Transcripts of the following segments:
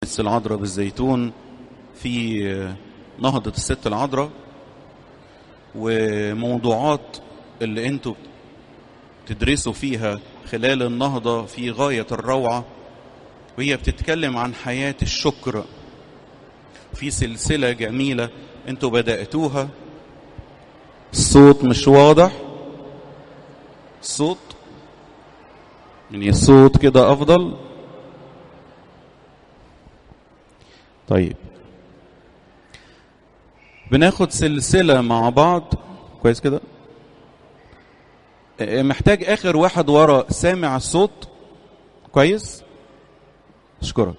كنيسة العذراء بالزيتون في نهضة الست العذراء وموضوعات اللي انتوا تدرسوا فيها خلال النهضة في غاية الروعة وهي بتتكلم عن حياة الشكر في سلسلة جميلة انتوا بدأتوها الصوت مش واضح الصوت يعني الصوت كده أفضل طيب بناخد سلسلة مع بعض كويس كده محتاج آخر واحد ورا سامع الصوت كويس أشكرك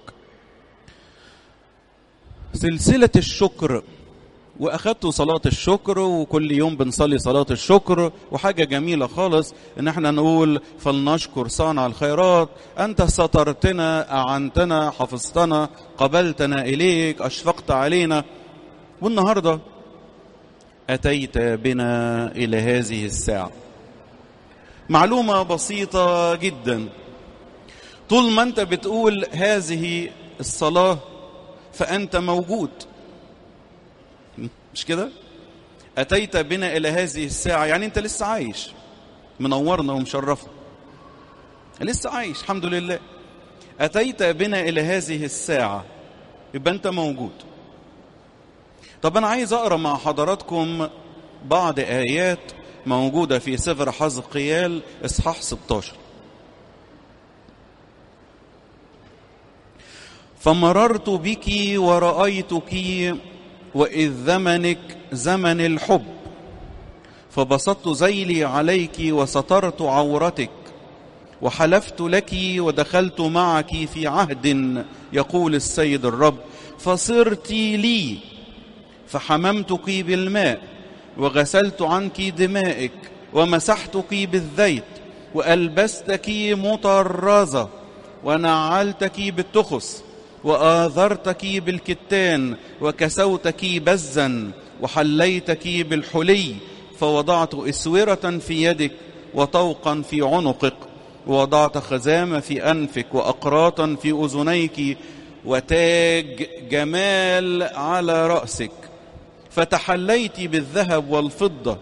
سلسلة الشكر واخدتوا صلاة الشكر وكل يوم بنصلي صلاة الشكر وحاجة جميلة خالص ان احنا نقول فلنشكر صانع الخيرات انت سترتنا اعنتنا حفظتنا قبلتنا اليك اشفقت علينا والنهاردة اتيت بنا الى هذه الساعة معلومة بسيطة جدا طول ما انت بتقول هذه الصلاة فانت موجود مش كده أتيت بنا إلى هذه الساعة يعني أنت لسه عايش منورنا ومشرفنا لسه عايش الحمد لله أتيت بنا إلى هذه الساعة يبقى أنت موجود طب أنا عايز أقرأ مع حضراتكم بعض آيات موجودة في سفر حزقيال إصحاح 16 فمررت بك ورأيتك وإذ زمنك زمن الحب فبسطت ذيلي عليك وسترت عورتك وحلفت لك ودخلت معك في عهد يقول السيد الرب فصرت لي فحممتك بالماء وغسلت عنك دمائك ومسحتك بالزيت وألبستك مطرزة ونعلتك بالتخس وآذرتك بالكتان وكسوتك بزا وحليتك بالحلي فوضعت إسورة في يدك وطوقا في عنقك ووضعت خزامة في أنفك وأقراطا في أذنيك وتاج جمال على رأسك فتحليت بالذهب والفضة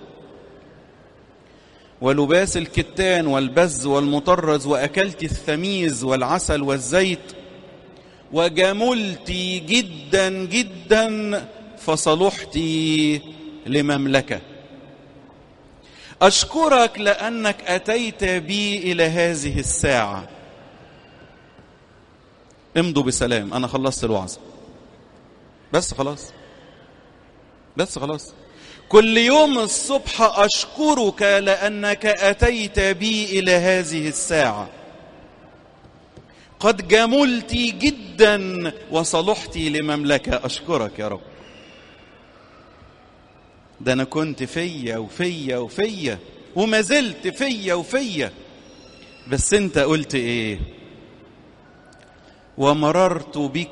ولباس الكتان والبز والمطرز وأكلت الثميز والعسل والزيت وجملت جدا جدا فصلحت لمملكة أشكرك لأنك أتيت بي إلى هذه الساعة امضوا بسلام أنا خلصت الوعظ بس خلاص بس خلاص كل يوم الصبح أشكرك لأنك أتيت بي إلى هذه الساعة قد جملت جدا وصلحت لمملكة أشكرك يا رب ده أنا كنت فيا وفيا وفيا وما زلت فيا وفيا بس أنت قلت إيه ومررت بك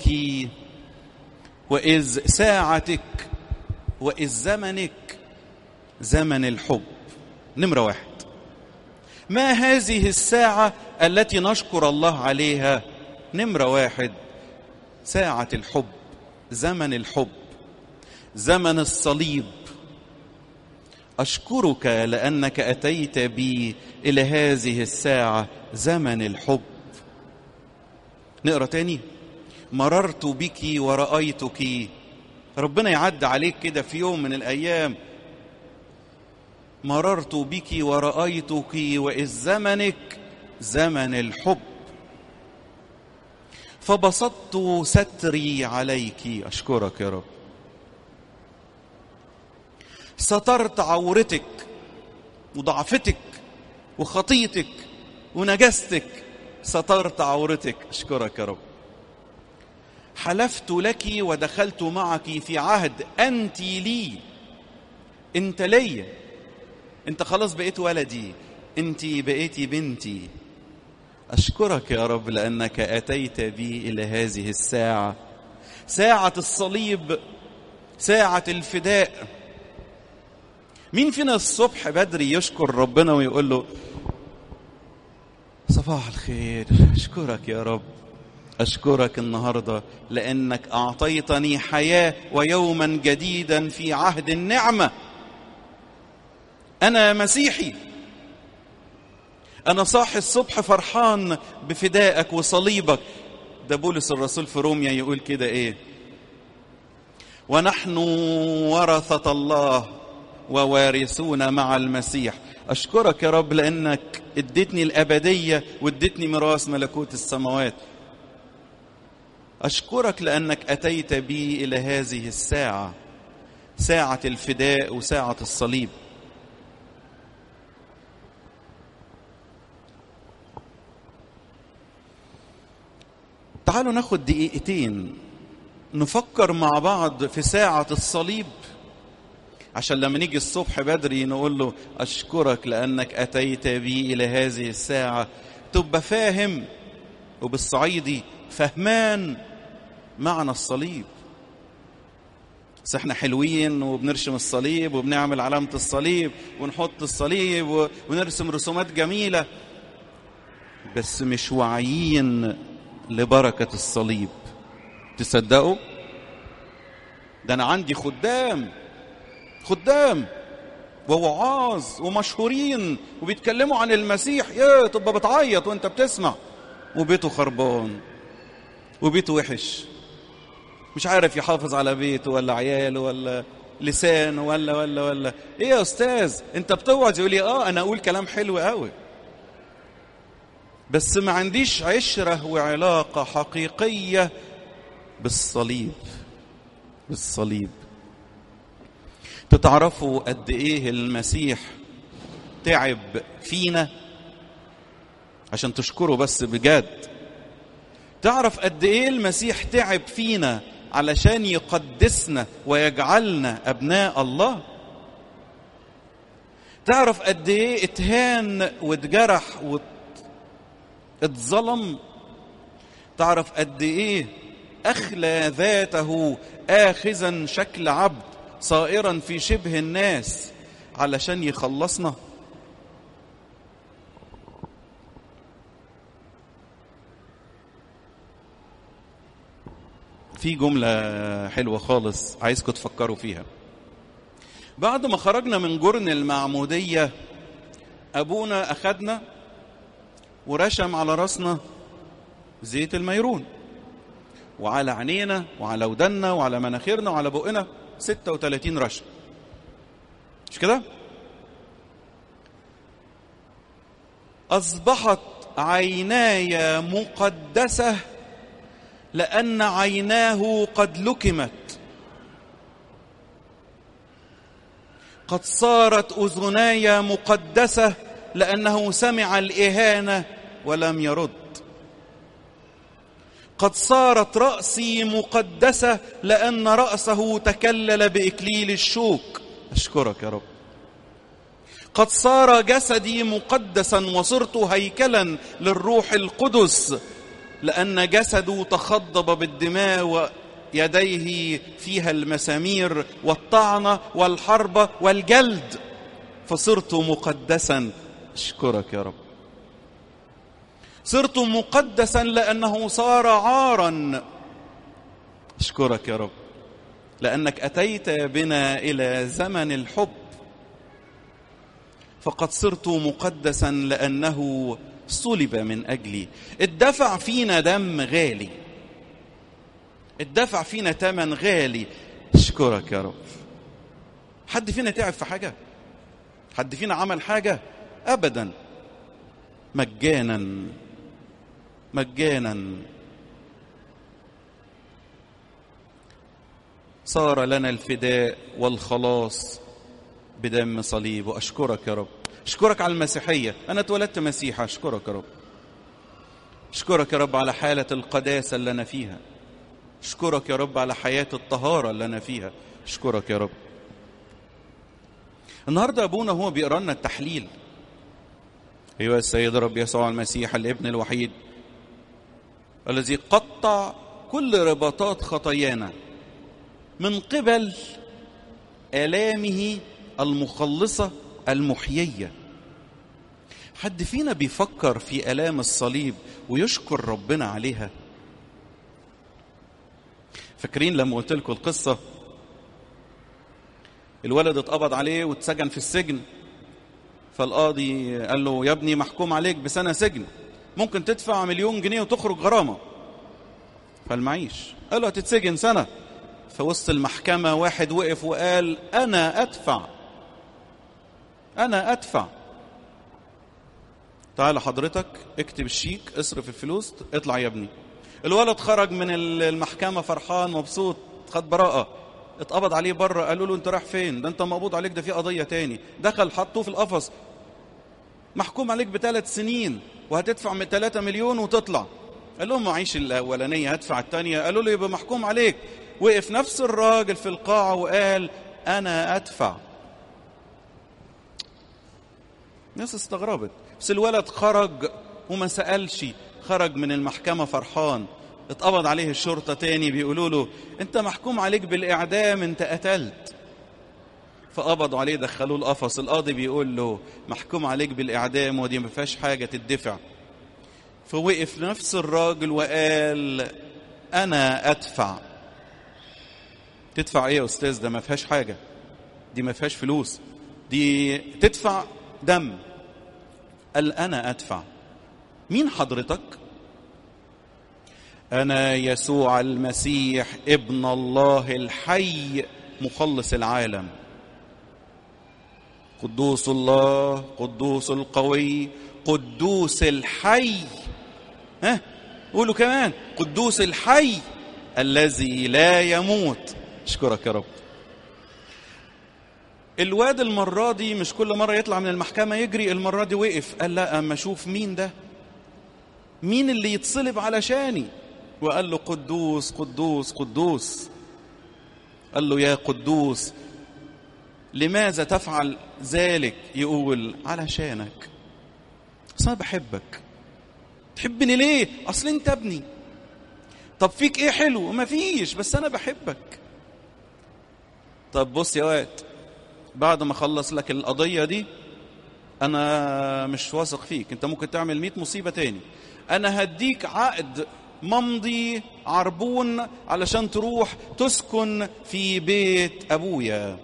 وإذ ساعتك وإذ زمنك زمن الحب نمرة واحد ما هذه الساعة التي نشكر الله عليها نمرة واحد ساعة الحب زمن الحب زمن الصليب أشكرك لأنك أتيت بي إلى هذه الساعة زمن الحب نقرأ تاني مررت بك ورأيتك ربنا يعد عليك كده في يوم من الأيام مررت بك ورأيتك وإذ زمنك زمن الحب فبسطت ستري عليك أشكرك يا رب سترت عورتك وضعفتك وخطيتك ونجستك سترت عورتك أشكرك يا رب حلفت لك ودخلت معك في عهد أنت لي أنت ليا أنت خلاص بقيت ولدي أنت بقيتي بنتي أشكرك يا رب لأنك أتيت بي إلى هذه الساعة ساعة الصليب ساعة الفداء مين فينا الصبح بدري يشكر ربنا ويقول له صباح الخير أشكرك يا رب أشكرك النهاردة لأنك أعطيتني حياة ويوما جديدا في عهد النعمة أنا مسيحي أنا صاحي الصبح فرحان بفدائك وصليبك ده بولس الرسول في روميا يقول كده إيه ونحن ورثة الله ووارثون مع المسيح أشكرك يا رب لأنك اديتني الأبدية واديتني ميراث ملكوت السماوات أشكرك لأنك أتيت بي إلى هذه الساعة ساعة الفداء وساعة الصليب تعالوا ناخد دقيقتين نفكر مع بعض في ساعة الصليب عشان لما نيجي الصبح بدري نقول له أشكرك لأنك أتيت بي إلى هذه الساعة تبقى فاهم وبالصعيدي فهمان معنى الصليب بس احنا حلوين وبنرشم الصليب وبنعمل علامة الصليب ونحط الصليب ونرسم رسومات جميلة بس مش واعيين لبركة الصليب تصدقوا ده انا عندي خدام خدام ووعاظ ومشهورين وبيتكلموا عن المسيح يا تبقى بتعيط وانت بتسمع وبيته خربان وبيته وحش مش عارف يحافظ على بيته ولا عياله ولا لسانه ولا ولا ولا ايه يا استاذ انت بتوعظ يقول لي اه انا اقول كلام حلو قوي بس ما عنديش عشره وعلاقه حقيقيه بالصليب بالصليب تتعرفوا قد ايه المسيح تعب فينا عشان تشكره بس بجد تعرف قد ايه المسيح تعب فينا علشان يقدسنا ويجعلنا ابناء الله تعرف قد ايه اتهان واتجرح واتظلم تعرف قد ايه اخلى ذاته اخذا شكل عبد صائرا في شبه الناس علشان يخلصنا في جملة حلوة خالص عايزكم تفكروا فيها بعد ما خرجنا من جرن المعمودية أبونا أخدنا ورشم على راسنا زيت الميرون وعلى عينينا وعلى ودنا وعلى مناخيرنا وعلى بقنا 36 رشم مش كده؟ أصبحت عيناي مقدسة لأن عيناه قد لكمت قد صارت أذناي مقدسة لأنه سمع الإهانة ولم يرد قد صارت رأسي مقدسة لأن رأسه تكلل بإكليل الشوك أشكرك يا رب قد صار جسدي مقدسا وصرت هيكلا للروح القدس لأن جسده تخضب بالدماء ويديه فيها المسامير والطعنة والحرب والجلد فصرت مقدسا أشكرك يا رب صرت مقدسا لأنه صار عارا أشكرك يا رب لأنك أتيت بنا إلى زمن الحب فقد صرت مقدسا لأنه صلب من أجلي الدفع فينا دم غالي الدفع فينا تمن غالي اشكرك يا رب حد فينا تعب في حاجة حد فينا عمل حاجة أبدا مجانا مجانا صار لنا الفداء والخلاص بدم صليب واشكرك يا رب اشكرك على المسيحيه انا اتولدت مسيحي اشكرك يا رب اشكرك يا رب على حاله القداسه اللي انا فيها اشكرك يا رب على حياه الطهاره اللي انا فيها اشكرك يا رب النهارده ابونا هو بيقرا لنا التحليل ايها السيد رب يسوع المسيح الابن الوحيد الذي قطع كل رباطات خطايانا من قبل آلامه المخلصة المحيية حد فينا بيفكر في آلام الصليب ويشكر ربنا عليها فاكرين لما قلت لكم القصة الولد اتقبض عليه واتسجن في السجن فالقاضي قال له يا ابني محكوم عليك بسنة سجن ممكن تدفع مليون جنيه وتخرج غرامة فالمعيش قال له هتتسجن سنة في وسط المحكمة واحد وقف وقال أنا أدفع أنا أدفع تعال حضرتك اكتب الشيك اصرف الفلوس اطلع يا ابني الولد خرج من المحكمة فرحان مبسوط خد براءة اتقبض عليه بره قالوا له انت رايح فين ده انت مقبوض عليك ده في قضية تاني دخل حطوه في القفص محكوم عليك بثلاث سنين وهتدفع من 3 مليون وتطلع قال لهم معيش الاولانيه هدفع الثانيه قالوا له يبقى محكوم عليك وقف نفس الراجل في القاعه وقال انا ادفع الناس استغربت بس الولد خرج وما سالش خرج من المحكمه فرحان اتقبض عليه الشرطه تاني بيقولوا له انت محكوم عليك بالاعدام انت قتلت فقبضوا عليه دخلوه القفص القاضي بيقول له محكوم عليك بالاعدام ودي ما فيهاش حاجه تدفع فوقف نفس الراجل وقال انا ادفع تدفع ايه يا استاذ ده ما فيهاش حاجه دي ما فيهاش فلوس دي تدفع دم قال انا ادفع مين حضرتك انا يسوع المسيح ابن الله الحي مخلص العالم قدوس الله قدوس القوي قدوس الحي ها قولوا كمان قدوس الحي الذي لا يموت اشكرك يا رب الواد المرة دي مش كل مرة يطلع من المحكمة يجري المرة دي وقف قال لا أما أشوف مين ده مين اللي يتصلب علشاني وقال له قدوس قدوس قدوس قال له يا قدوس لماذا تفعل ذلك يقول علشانك بس انا بحبك تحبني ليه اصل انت ابني طب فيك ايه حلو ما فيش بس انا بحبك طب بص يا واد بعد ما اخلص لك القضيه دي انا مش واثق فيك انت ممكن تعمل 100 مصيبه تاني انا هديك عقد ممضي عربون علشان تروح تسكن في بيت ابويا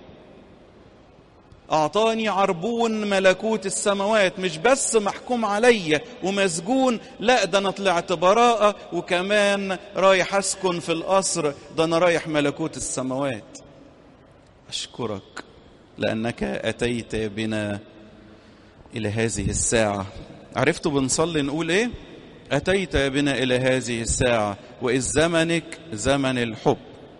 أعطاني عربون ملكوت السماوات مش بس محكوم عليا ومسجون لا ده أنا طلعت براءة وكمان رايح أسكن في القصر ده أنا رايح ملكوت السماوات أشكرك لأنك أتيت بنا إلى هذه الساعة عرفتوا بنصلي نقول إيه أتيت بنا إلى هذه الساعة وإذ زمنك زمن الحب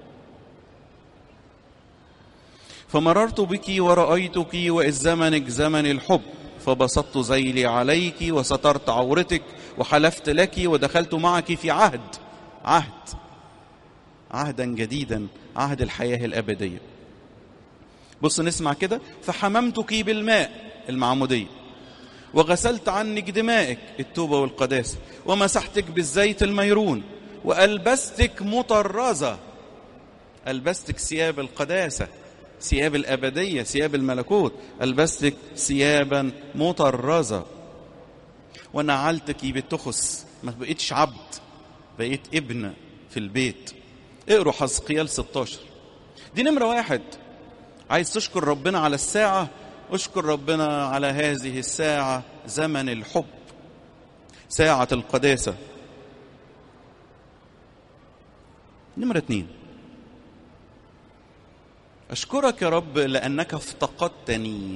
فمررت بك ورأيتك وإذ زمنك زمن الحب فبسطت ذيلي عليك وسترت عورتك وحلفت لك ودخلت معك في عهد عهد عهدا جديدا عهد الحياة الأبدية بص نسمع كده فحممتك بالماء المعمودية وغسلت عنك دمائك التوبة والقداسة ومسحتك بالزيت الميرون وألبستك مطرزة ألبستك ثياب القداسة ثياب الأبدية ثياب الملكوت ألبستك ثيابا مطرزة ونعلتك بالتخس ما بقيتش عبد بقيت ابن في البيت اقروا حزقيال 16 دي نمرة واحد عايز تشكر ربنا على الساعة اشكر ربنا على هذه الساعة زمن الحب ساعة القداسة نمرة اتنين أشكرك يا رب لأنك افتقدتني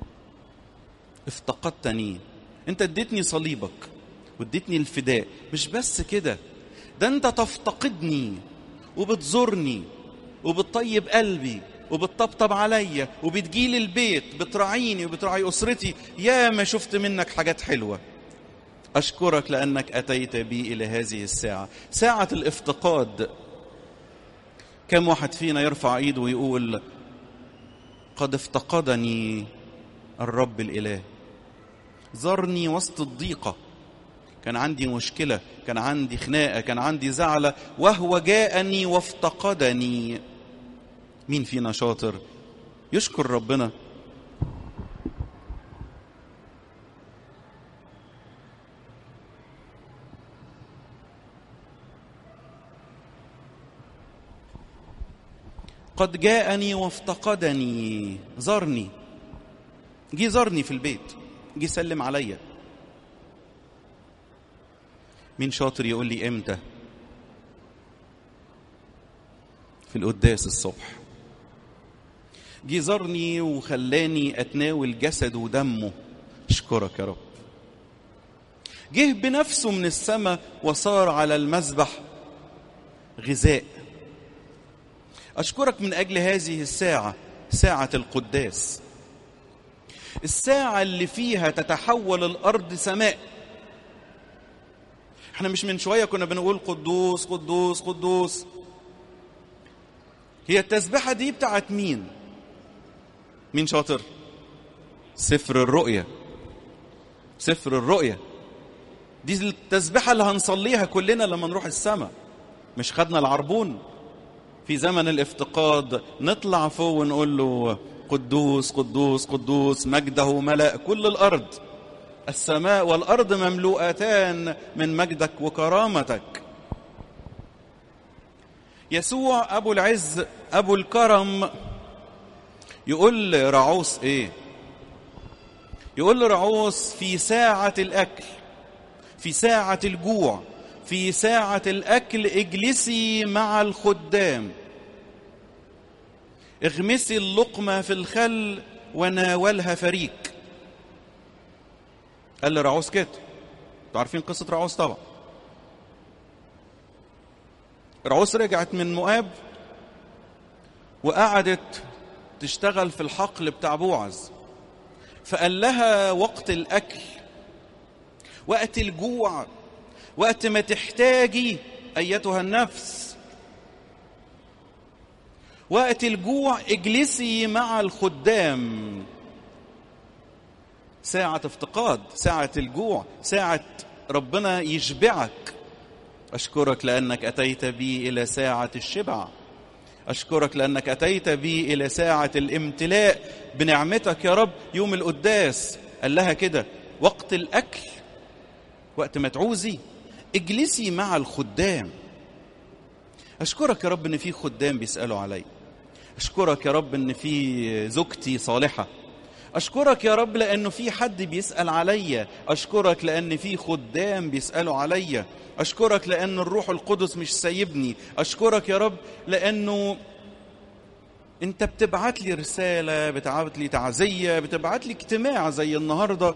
افتقدتني أنت اديتني صليبك واديتني الفداء مش بس كده ده أنت تفتقدني وبتزورني وبتطيب قلبي وبتطبطب عليا وبتجيلي البيت بتراعيني وبتراعي أسرتي يا ما شفت منك حاجات حلوة أشكرك لأنك أتيت بي إلى هذه الساعة ساعة الافتقاد كم واحد فينا يرفع ايده ويقول قد افتقدني الرب الاله زرني وسط الضيقه كان عندي مشكله كان عندي خناقه كان عندي زعله وهو جاءني وافتقدني مين فينا شاطر يشكر ربنا قد جاءني وافتقدني زارني جه زارني في البيت جه سلم عليا مين شاطر يقول لي امتى في القداس الصبح جه زارني وخلاني اتناول جسده ودمه اشكرك يا رب جه بنفسه من السماء وصار على المذبح غذاء اشكرك من اجل هذه الساعه ساعه القداس الساعه اللي فيها تتحول الارض سماء احنا مش من شويه كنا بنقول قدوس قدوس قدوس هي التسبيحه دي بتاعت مين مين شاطر سفر الرؤيا سفر الرؤيا دي التسبيحه اللي هنصليها كلنا لما نروح السماء مش خدنا العربون في زمن الافتقاد نطلع فوق ونقول له قدوس قدوس قدوس مجده ملأ كل الأرض السماء والأرض مملوءتان من مجدك وكرامتك يسوع أبو العز أبو الكرم يقول لرعوس إيه يقول لرعوس في ساعة الأكل في ساعة الجوع في ساعة الأكل اجلسي مع الخدام اغمسي اللقمة في الخل وناولها فريك قال لرعوس كده انتوا عارفين قصة رعوس طبعا رعوس رجعت من مؤاب وقعدت تشتغل في الحقل بتاع بوعز فقال لها وقت الأكل وقت الجوع وقت ما تحتاجي أيتها النفس وقت الجوع اجلسي مع الخدام ساعة افتقاد ساعة الجوع ساعة ربنا يشبعك أشكرك لأنك أتيت بي إلى ساعة الشبع أشكرك لأنك أتيت بي إلى ساعة الامتلاء بنعمتك يا رب يوم القداس قال لها كده وقت الأكل وقت ما تعوزي اجلسي مع الخدام أشكرك يا رب إن في خدام بيسألوا علي أشكرك يا رب إن في زوجتي صالحة أشكرك يا رب لأنه في حد بيسأل عليا أشكرك لأن في خدام بيسألوا عليا أشكرك لأن الروح القدس مش سايبني أشكرك يا رب لأنه أنت بتبعت لي رسالة بتبعت لي تعزية بتبعت لي اجتماع زي النهاردة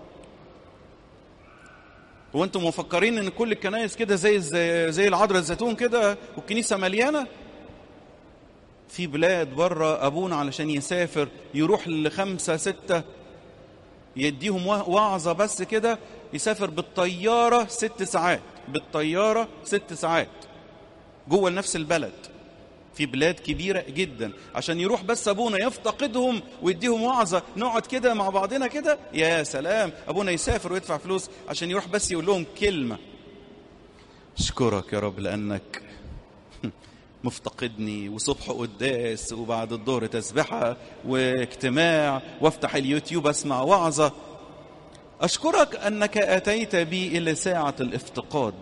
وانتم مفكرين ان كل الكنائس كده زي زي العذراء الزيتون كده والكنيسه مليانه في بلاد بره ابونا علشان يسافر يروح لخمسه سته يديهم وعظه بس كده يسافر بالطياره ست ساعات بالطياره ست ساعات جوه نفس البلد في بلاد كبيرة جدا عشان يروح بس أبونا يفتقدهم ويديهم وعظة نقعد كده مع بعضنا كده يا سلام أبونا يسافر ويدفع فلوس عشان يروح بس يقول لهم كلمة أشكرك يا رب لأنك مفتقدني وصبح قداس وبعد الظهر تسبحة واجتماع وافتح اليوتيوب اسمع وعظة أشكرك أنك أتيت بي إلى ساعة الافتقاد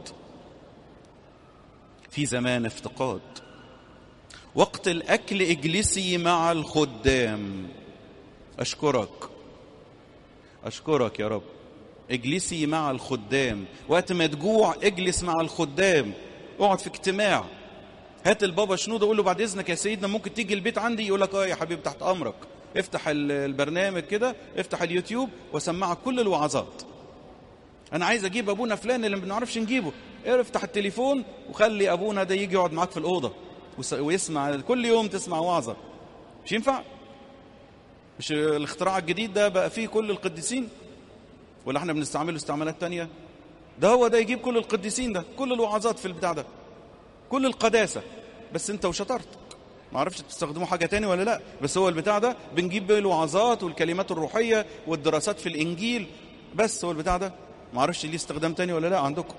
في زمان افتقاد وقت الأكل اجلسي مع الخدام أشكرك أشكرك يا رب اجلسي مع الخدام وقت ما تجوع اجلس مع الخدام اقعد في اجتماع هات البابا شنودة قول له بعد اذنك يا سيدنا ممكن تيجي البيت عندي يقول لك اه يا حبيبي تحت امرك افتح البرنامج كده افتح اليوتيوب واسمعك كل الوعظات انا عايز اجيب ابونا فلان اللي ما بنعرفش نجيبه افتح التليفون وخلي ابونا ده يجي يقعد معاك في الاوضه ويسمع كل يوم تسمع وعظه مش ينفع مش الاختراع الجديد ده بقى فيه كل القديسين ولا احنا بنستعمله استعمالات تانية ده هو ده يجيب كل القديسين ده كل الوعظات في البتاع ده كل القداسة بس انت وشطارتك ما اعرفش تستخدموا حاجة تاني ولا لا بس هو البتاع ده بنجيب بيه الوعظات والكلمات الروحية والدراسات في الانجيل بس هو البتاع ده ما اعرفش ليه استخدام تاني ولا لا عندكم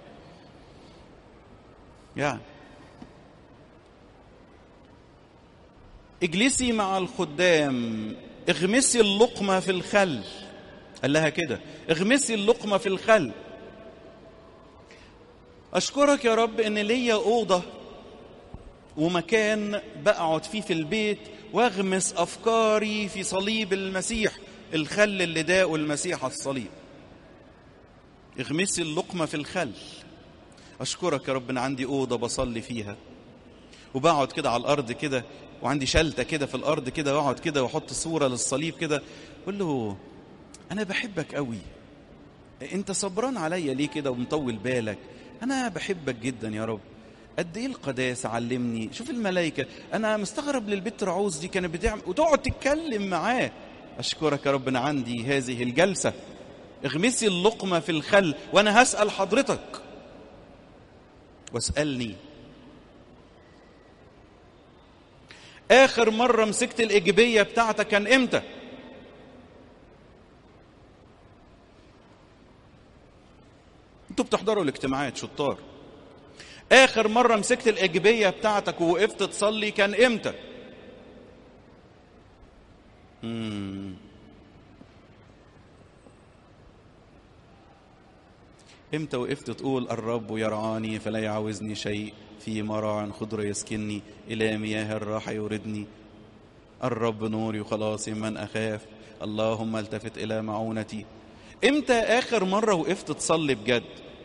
يعني اجلسي مع الخدام اغمسي اللقمة في الخل قال لها كده اغمسي اللقمة في الخل أشكرك يا رب إن ليا أوضة ومكان بقعد فيه في البيت واغمس افكاري في صليب المسيح الخل اللي داقه المسيح على الصليب اغمسي اللقمه في الخل اشكرك يا رب انا عندي اوضه بصلي فيها وبقعد كده على الارض كده وعندي شلته كده في الارض كده واقعد كده واحط صوره للصليب كده اقول له انا بحبك قوي انت صبران عليا ليه كده ومطول بالك انا بحبك جدا يا رب قد ايه القداسه علمني شوف الملائكه انا مستغرب للبت رعوز دي كانت بتعمل وتقعد تتكلم معاه اشكرك يا رب انا عندي هذه الجلسه اغمسي اللقمه في الخل وانا هسال حضرتك واسالني اخر مره مسكت الايجابيه بتاعتك كان امتى انتوا بتحضروا الاجتماعات شطار اخر مره مسكت الايجابيه بتاعتك ووقفت تصلي كان امتى مم. امتى وقفت تقول الرب يرعاني فلا يعوزني شيء في مراع خضر يسكنني الى مياه الراحه يوردني الرب نوري وخلاصي من اخاف اللهم التفت الى معونتي امتى اخر مره وقفت تصلي بجد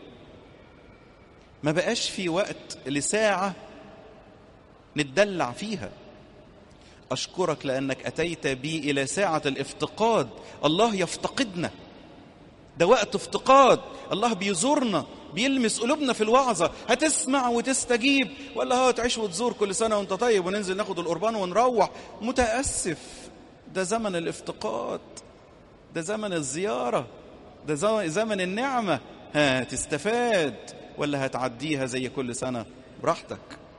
ما بقاش في وقت لساعه نتدلع فيها اشكرك لانك اتيت بي الى ساعه الافتقاد الله يفتقدنا ده وقت افتقاد الله بيزورنا بيلمس قلوبنا في الوعظة هتسمع وتستجيب ولا هو تعيش وتزور كل سنة وانت طيب وننزل ناخد القربان ونروح متأسف ده زمن الافتقاد ده زمن الزيارة ده زمن النعمة ها تستفاد ولا هتعديها زي كل سنة براحتك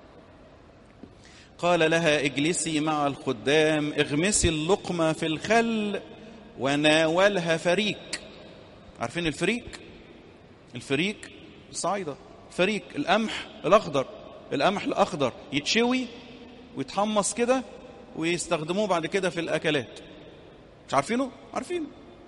قال لها اجلسي مع الخدام اغمسي اللقمة في الخل وناولها فريك عارفين الفريك الفريك الصعيدة فريك القمح الأخضر القمح الأخضر يتشوي ويتحمص كده ويستخدموه بعد كده في الأكلات مش عارفينه؟ عارفينه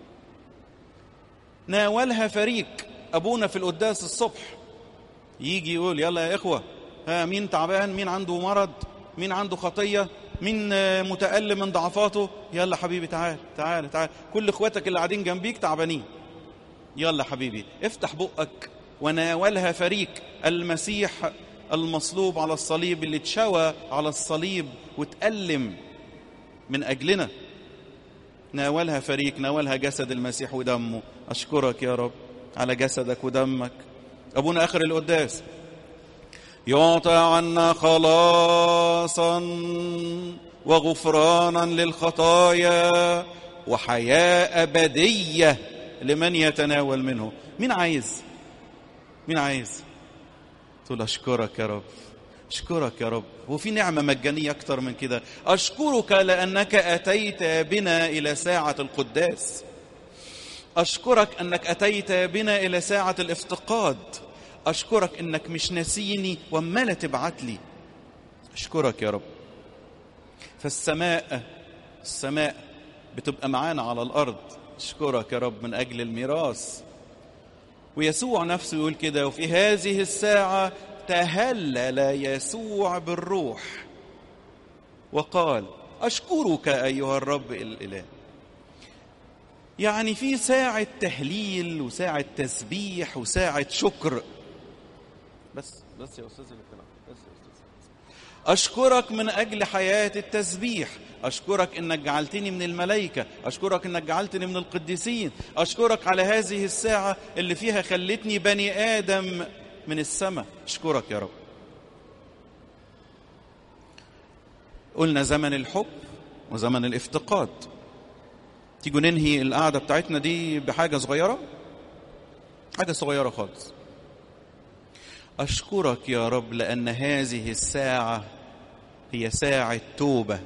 ناولها فريك أبونا في القداس الصبح يجي يقول يلا يا إخوة ها مين تعبان مين عنده مرض مين عنده خطية مين متألم من ضعفاته يلا حبيبي تعال تعال تعال كل اخواتك اللي قاعدين جنبيك تعبانين يلا حبيبي افتح بقك وناولها فريك المسيح المصلوب على الصليب اللي اتشوى على الصليب وتألم من أجلنا ناولها فريك ناولها جسد المسيح ودمه أشكرك يا رب على جسدك ودمك أبونا آخر القداس يعطى عنا خلاصا وغفرانا للخطايا وحياة أبدية لمن يتناول منه مين عايز مين عايز تقول أشكرك يا رب أشكرك يا رب وفي نعمة مجانية أكتر من كده أشكرك لأنك أتيت بنا إلى ساعة القداس أشكرك أنك أتيت بنا إلى ساعة الافتقاد أشكرك أنك مش ناسيني ومال تبعت لي أشكرك يا رب فالسماء السماء بتبقى معانا على الأرض أشكرك يا رب من أجل الميراث ويسوع نفسه يقول كده وفي هذه الساعة تهلل يسوع بالروح وقال أشكرك أيها الرب الإله يعني في ساعة تهليل وساعة تسبيح وساعة شكر بس بس يا أستاذ الاقتناع بس يا أستاذ أشكرك من أجل حياة التسبيح أشكرك أنك جعلتني من الملائكة أشكرك أنك جعلتني من القديسين أشكرك على هذه الساعة اللي فيها خلتني بني آدم من السماء أشكرك يا رب قلنا زمن الحب وزمن الافتقاد تيجوا ننهي القعدة بتاعتنا دي بحاجة صغيرة حاجة صغيرة خالص أشكرك يا رب لأن هذه الساعة هي ساعة توبة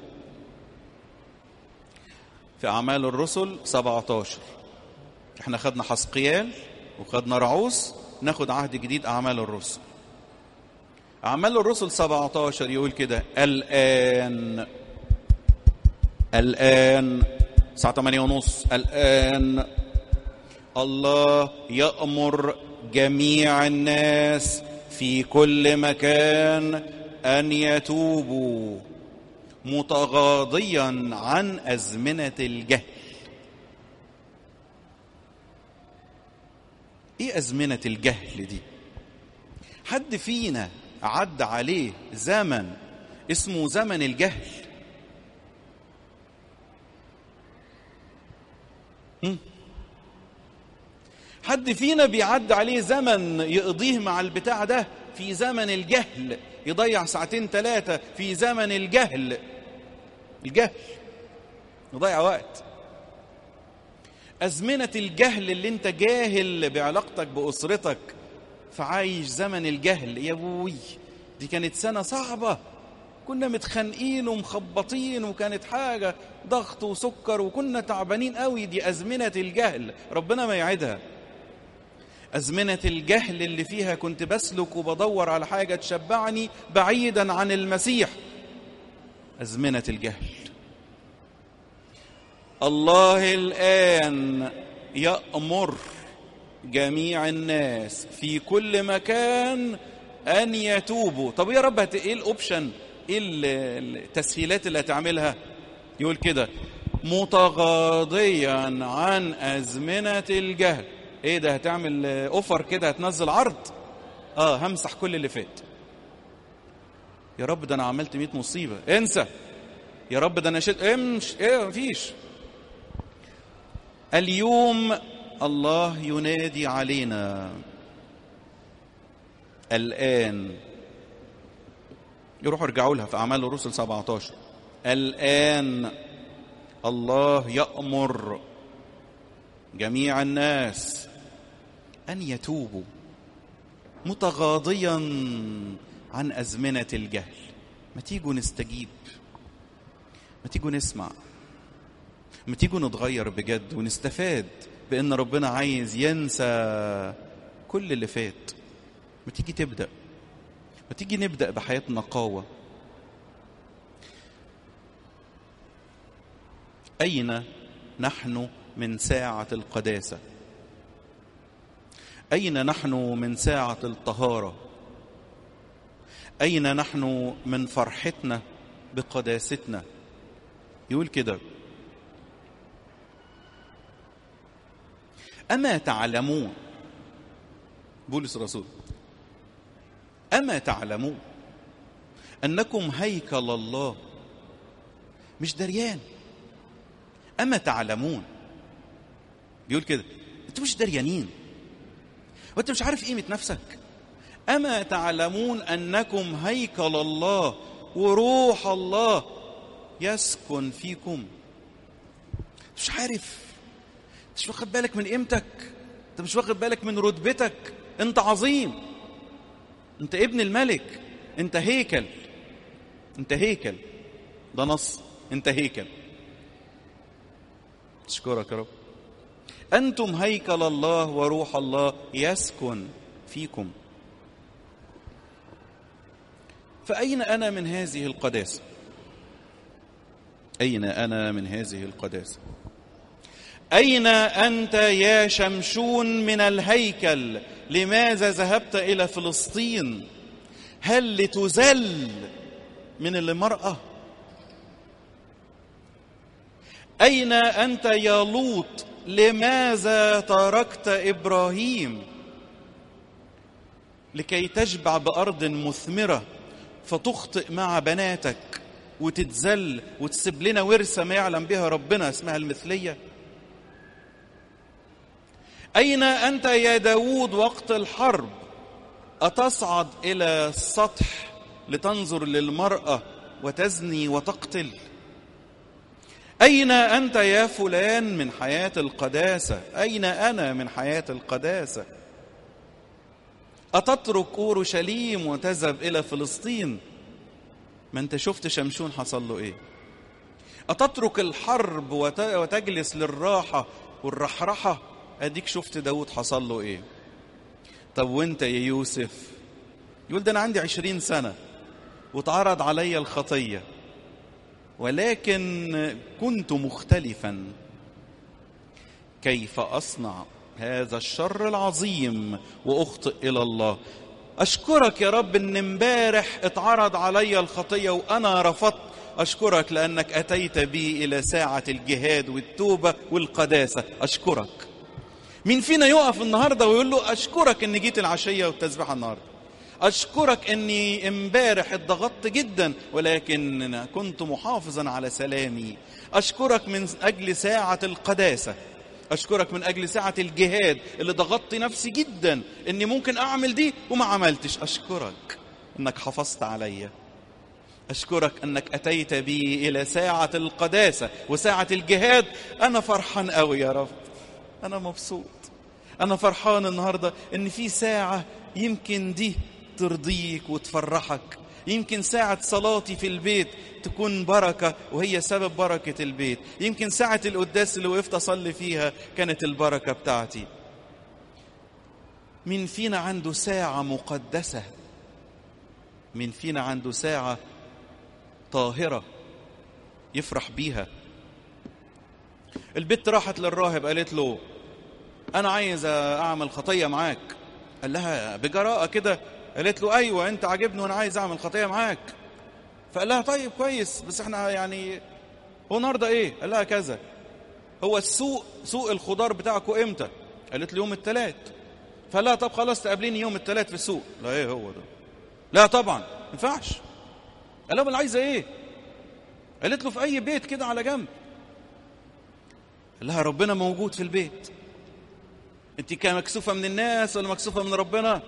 في أعمال الرسل 17 احنا خدنا حسقيال وخدنا رعوس ناخد عهد جديد أعمال الرسل أعمال الرسل 17 يقول كده الآن الآن الساعة 8 ونص الآن الله يأمر جميع الناس في كل مكان أن يتوبوا متغاضيا عن أزمنة الجهل إيه أزمنة الجهل دي حد فينا عد عليه زمن اسمه زمن الجهل هم؟ حد فينا بيعد عليه زمن يقضيه مع البتاع ده في زمن الجهل يضيع ساعتين ثلاثة في زمن الجهل الجهل يضيع وقت أزمنة الجهل اللي انت جاهل بعلاقتك بأسرتك فعايش زمن الجهل يا ابوي دي كانت سنة صعبة كنا متخانقين ومخبطين وكانت حاجة ضغط وسكر وكنا تعبانين قوي دي أزمنة الجهل ربنا ما يعيدها أزمنة الجهل اللي فيها كنت بسلك وبدور على حاجة تشبعني بعيدا عن المسيح أزمنة الجهل الله الآن يأمر جميع الناس في كل مكان أن يتوبوا طب يا رب هت... إيه الأوبشن إيه التسهيلات اللي هتعملها يقول كده متغاضيا عن أزمنة الجهل ايه ده هتعمل اوفر كده هتنزل عرض اه همسح كل اللي فات يا رب ده انا عملت 100 مصيبه انسى يا رب ده انا شلت امش ايه مفيش اليوم الله ينادي علينا الان يروحوا ارجعوا لها في اعمال الرسل 17 الان الله يأمر جميع الناس أن يتوبوا متغاضيا عن أزمنة الجهل ما تيجوا نستجيب ما تيجوا نسمع ما تيجوا نتغير بجد ونستفاد بأن ربنا عايز ينسى كل اللي فات ما تيجي تبدأ ما تيجي نبدأ بحياة نقاوة أين نحن من ساعة القداسة أين نحن من ساعة الطهارة أين نحن من فرحتنا بقداستنا يقول كده أما تعلمون بولس الرسول أما تعلمون أنكم هيكل الله مش دريان أما تعلمون بيقول كده انتوا مش دريانين وانت مش عارف قيمة نفسك أما تعلمون أنكم هيكل الله وروح الله يسكن فيكم مش عارف مش واخد بالك من قيمتك انت مش واخد بالك من رتبتك انت عظيم انت ابن الملك انت هيكل انت هيكل ده نص انت هيكل اشكرك يا رب أنتم هيكل الله وروح الله يسكن فيكم فأين أنا من هذه القداسة أين أنا من هذه القداسة أين أنت يا شمشون من الهيكل لماذا ذهبت إلى فلسطين هل لتزل من المرأة أين أنت يا لوط لماذا تركت ابراهيم لكي تشبع بارض مثمره فتخطئ مع بناتك وتتذل وتسيب لنا ورثه ما يعلم بها ربنا اسمها المثليه اين انت يا داوود وقت الحرب اتصعد الى السطح لتنظر للمراه وتزني وتقتل أين أنت يا فلان من حياة القداسة أين أنا من حياة القداسة أتترك أورشليم وتذهب إلى فلسطين ما أنت شفت شمشون حصل له إيه أتترك الحرب وتجلس للراحة والرحرحة أديك شفت داود حصل له إيه طب وانت يا يوسف يقول ده أنا عندي عشرين سنة واتعرض علي الخطية ولكن كنت مختلفا كيف اصنع هذا الشر العظيم واخطئ الى الله أشكرك يا رب إن امبارح اتعرض علي الخطية وأنا رفضت أشكرك لأنك أتيت بي إلى ساعة الجهاد والتوبة والقداسة أشكرك مين فينا يقف النهارده ويقول له أشكرك إن جيت العشية والتسبيحة النهارده أشكرك إني امبارح اتضغطت جدا ولكن كنت محافظا على سلامي أشكرك من أجل ساعة القداسة أشكرك من أجل ساعة الجهاد اللي ضغطت نفسي جدا إني ممكن أعمل دي وما عملتش أشكرك إنك حافظت عليا أشكرك أنك أتيت بي إلى ساعة القداسة وساعة الجهاد أنا فرحان قوي يا رب أنا مبسوط أنا فرحان النهاردة إن في ساعة يمكن دي ترضيك وتفرحك يمكن ساعة صلاتي في البيت تكون بركة وهي سبب بركة البيت يمكن ساعة القداس اللي وقفت أصلي فيها كانت البركة بتاعتي مين فينا عنده ساعة مقدسة مين فينا عنده ساعة طاهرة يفرح بيها البت راحت للراهب قالت له أنا عايز أعمل خطية معاك قال لها بجراءة كده قالت له أيوة أنت عاجبني وأنا عايز أعمل خطية معاك فقال لها طيب كويس بس احنا يعني هو النهارده ايه؟ قال لها كذا هو السوق سوق الخضار بتاعكم امتى؟ قالت له يوم الثلاث فقال لها طب خلاص تقابليني يوم الثلاث في السوق لا ايه هو ده؟ لا طبعا ما ينفعش قال لها امال عايزه ايه؟ قالت له في اي بيت كده على جنب قال لها ربنا موجود في البيت انت كان مكسوفه من الناس ولا مكسوفه من ربنا؟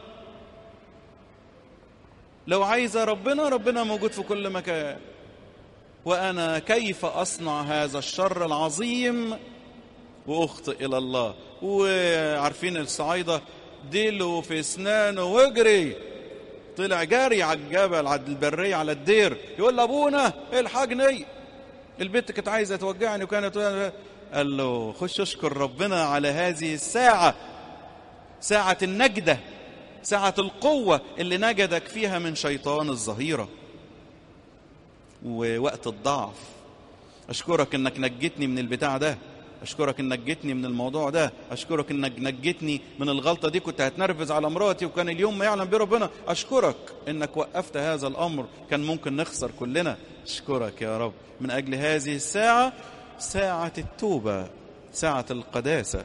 لو عايزه ربنا ربنا موجود في كل مكان وانا كيف اصنع هذا الشر العظيم واخطئ الى الله وعارفين الصعايده ديله في اسنانه واجري طلع جاري على الجبل على البريه على الدير يقول لابونا الحقني البنت كانت عايزه توجعني وكانت قال له خش اشكر ربنا على هذه الساعه ساعه النجده ساعة القوة اللي نجدك فيها من شيطان الظهيرة ووقت الضعف أشكرك إنك نجتني من البتاع ده أشكرك إنك نجتني من الموضوع ده أشكرك إنك نجتني من الغلطة دي كنت هتنرفز على مراتي وكان اليوم ما يعلم به ربنا أشكرك إنك وقفت هذا الأمر كان ممكن نخسر كلنا أشكرك يا رب من أجل هذه الساعة ساعة التوبة ساعة القداسة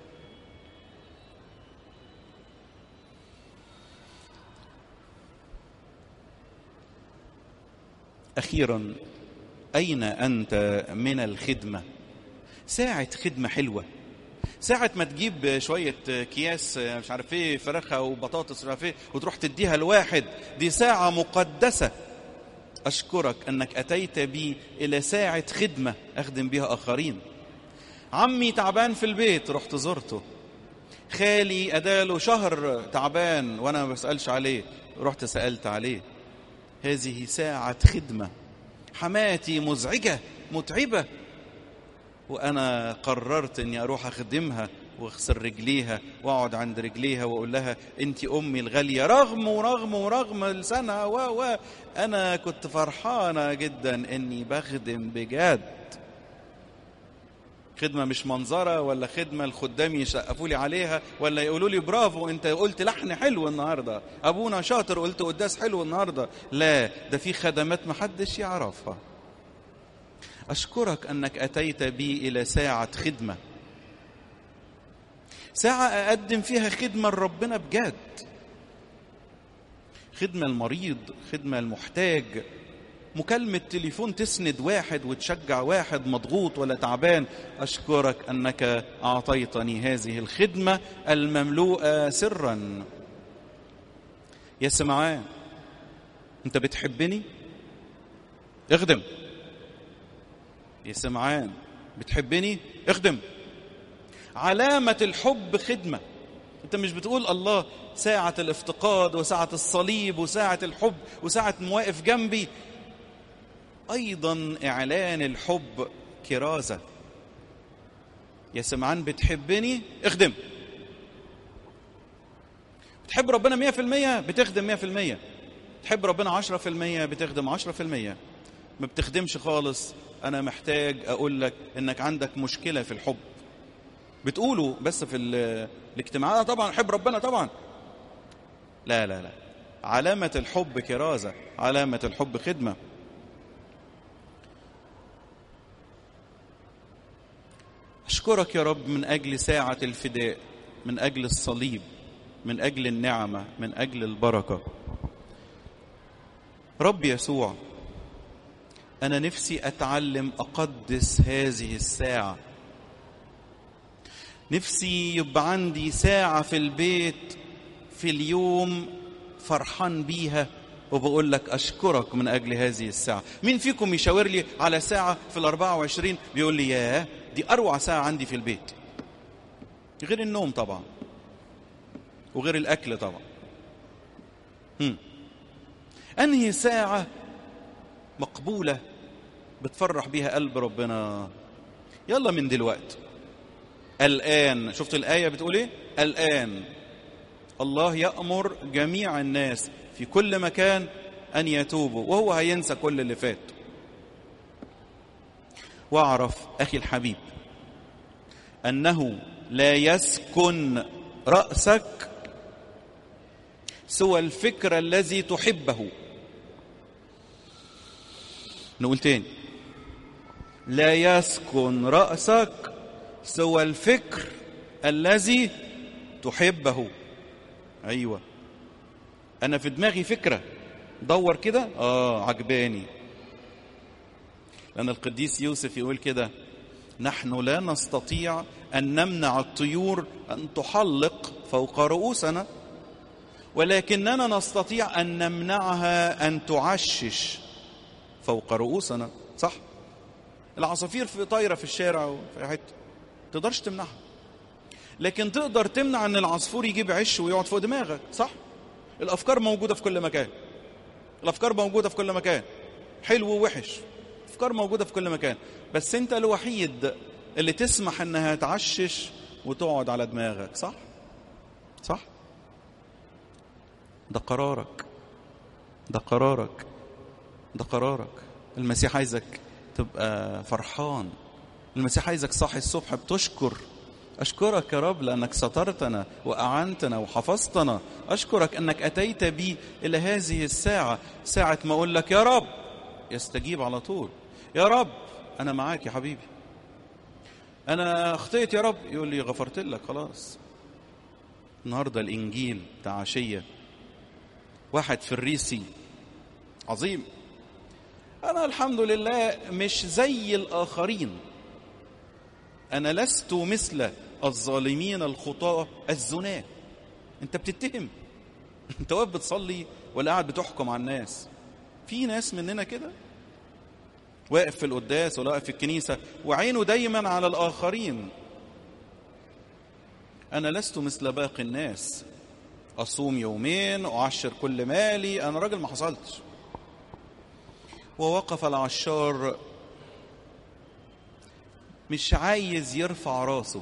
أخيرا أين أنت من الخدمة ساعة خدمة حلوة ساعة ما تجيب شوية أكياس مش عارف ايه فراخة وبطاطس مش عارف ايه وتروح تديها لواحد دي ساعة مقدسة أشكرك أنك أتيت بي إلى ساعة خدمة أخدم بها آخرين عمي تعبان في البيت رحت زرته خالي أداله شهر تعبان وأنا ما بسألش عليه رحت سألت عليه هذه ساعة خدمة حماتي مزعجة متعبة وأنا قررت أني أروح أخدمها واغسل رجليها واقعد عند رجليها واقول لها انت امي الغاليه رغم ورغم ورغم لسانها و و انا كنت فرحانه جدا اني بخدم بجد خدمة مش منظرة ولا خدمة الخدام يسقفوا لي عليها ولا يقولوا لي برافو انت قلت لحن حلو النهاردة ابونا شاطر قلت قداس حلو النهاردة لا ده في خدمات محدش يعرفها أشكرك أنك أتيت بي إلى ساعة خدمة ساعة أقدم فيها خدمة لربنا بجد خدمة المريض خدمة المحتاج مكالمة تليفون تسند واحد وتشجع واحد مضغوط ولا تعبان أشكرك أنك أعطيتني هذه الخدمة المملوءة سرا يا سمعان أنت بتحبني اخدم يا سمعان بتحبني اخدم علامة الحب خدمة انت مش بتقول الله ساعة الافتقاد وساعة الصليب وساعة الحب وساعة مواقف جنبي ايضا اعلان الحب كرازة يا سمعان بتحبني اخدم بتحب ربنا مية في المية بتخدم مية في المية تحب ربنا عشرة في المية بتخدم عشرة في المية ما بتخدمش خالص انا محتاج اقول لك انك عندك مشكلة في الحب بتقولوا بس في الاجتماعات طبعا احب ربنا طبعا لا لا لا علامة الحب كرازة علامة الحب خدمة أشكرك يا رب من أجل ساعة الفداء من أجل الصليب من أجل النعمة من أجل البركة رب يسوع أنا نفسي أتعلم أقدس هذه الساعة نفسي يبقى عندي ساعة في البيت في اليوم فرحان بيها وبقول لك أشكرك من أجل هذه الساعة مين فيكم يشاور لي على ساعة في الأربعة وعشرين بيقول لي ياه دي أروع ساعة عندي في البيت غير النوم طبعا وغير الأكل طبعا هم. أنهي ساعة مقبولة بتفرح بيها قلب ربنا يلا من دلوقتي الآن شفت الآية بتقول إيه الآن الله يأمر جميع الناس في كل مكان أن يتوبوا وهو هينسى كل اللي فات واعرف أخي الحبيب أنه لا يسكن رأسك سوى الفكر الذي تحبه نقول تاني لا يسكن رأسك سوى الفكر الذي تحبه أيوة أنا في دماغي فكرة دور كده آه عجباني لأن القديس يوسف يقول كده نحن لا نستطيع أن نمنع الطيور أن تحلق فوق رؤوسنا ولكننا نستطيع أن نمنعها أن تعشش فوق رؤوسنا صح العصافير في طايرة في الشارع وفي حتة تقدرش تمنعها لكن تقدر تمنع ان العصفور يجيب عش ويقعد فوق دماغك صح الافكار موجوده في كل مكان الافكار موجوده في كل مكان حلو ووحش افكار موجوده في كل مكان بس انت الوحيد اللي تسمح انها تعشش وتقعد على دماغك صح صح ده قرارك ده قرارك ده قرارك المسيح عايزك تبقى فرحان المسيح عايزك صاحي الصبح بتشكر أشكرك يا رب لأنك سترتنا وأعنتنا وحفظتنا أشكرك أنك أتيت بي إلى هذه الساعة ساعة ما أقول لك يا رب يستجيب على طول يا رب أنا معاك يا حبيبي أنا أخطيت يا رب يقول لي غفرت لك خلاص النهاردة الإنجيل بتاع عشية واحد فريسي عظيم أنا الحمد لله مش زي الآخرين أنا لست مثل الظالمين الخطاة الزناة أنت بتتهم أنت واقف بتصلي ولا قاعد بتحكم على الناس في ناس مننا كده واقف في القداس ولا واقف في الكنيسة وعينه دايما على الآخرين أنا لست مثل باقي الناس أصوم يومين أعشر كل مالي أنا راجل ما حصلتش ووقف العشار مش عايز يرفع راسه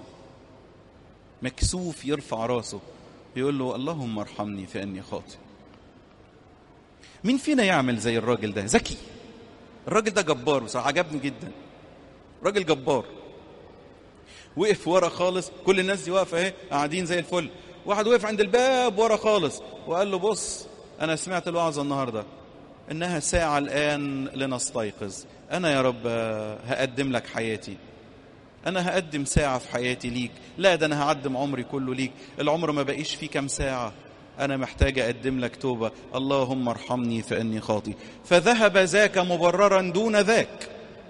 مكسوف يرفع راسه يقول له اللهم ارحمني فاني خاطئ مين فينا يعمل زي الراجل ده ذكي الراجل ده جبار بصراحه عجبني جدا راجل جبار وقف ورا خالص كل الناس دي واقفه اهي قاعدين زي الفل واحد وقف عند الباب ورا خالص وقال له بص انا سمعت الوعظه النهارده انها ساعه الان لنستيقظ انا يا رب هقدم لك حياتي انا هقدم ساعه في حياتي ليك لا ده انا هقدم عمري كله ليك العمر ما بقيش فيه كام ساعه انا محتاج اقدم لك توبه اللهم ارحمني فاني خاطي فذهب ذاك مبررا دون ذاك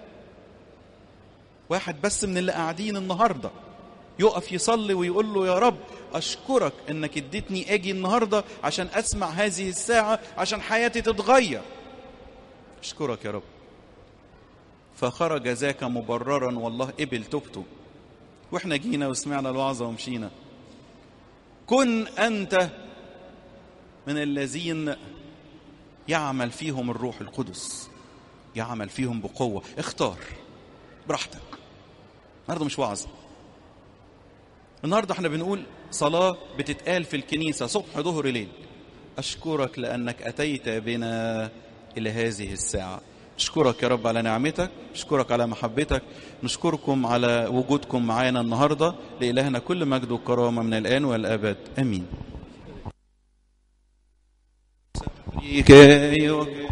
واحد بس من اللي قاعدين النهارده يقف يصلي ويقول له يا رب اشكرك انك اديتني اجي النهارده عشان اسمع هذه الساعه عشان حياتي تتغير اشكرك يا رب فخرج ذاك مبررا والله قبل توبته واحنا جينا وسمعنا الوعظه ومشينا كن انت من الذين يعمل فيهم الروح القدس يعمل فيهم بقوه اختار براحتك النهارده مش وعظ النهارده احنا بنقول صلاه بتتقال في الكنيسه صبح ظهر ليل اشكرك لانك اتيت بنا الى هذه الساعه اشكرك يا رب على نعمتك اشكرك على محبتك نشكركم على وجودكم معانا النهارده لالهنا كل مجد وكرامه من الان والابد امين كي